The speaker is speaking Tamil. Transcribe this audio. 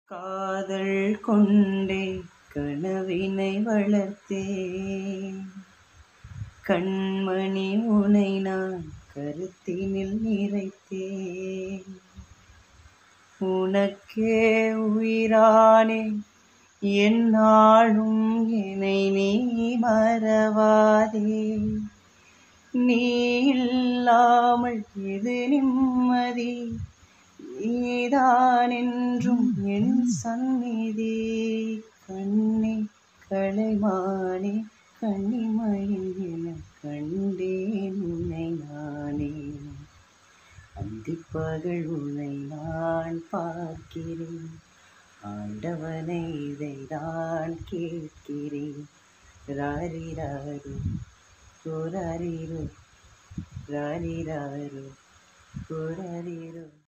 காதல் கொண்டே கனவினை வளர்த்தேன் கண்மணி உனை நான் கருத்தினில் நிறைத்தேன் உனக்கே உயிரானே என்னாலும் என்னை நீ மறவாதே நீ இல்லாமல் எது நிம்மதி நீதான் என்றும் என் சந்நிதி கண்ணே கலைமானே கண்ணிமையில் என கண்டேன் உன்னை நானே அந்திப்பகல் உன்னை நான் பார்க்கிறேன் ஆண்டவனை இதை நான் கேட்கிறேன் ராரிராரு ராரிரோ ராரிராரு ராரிரோ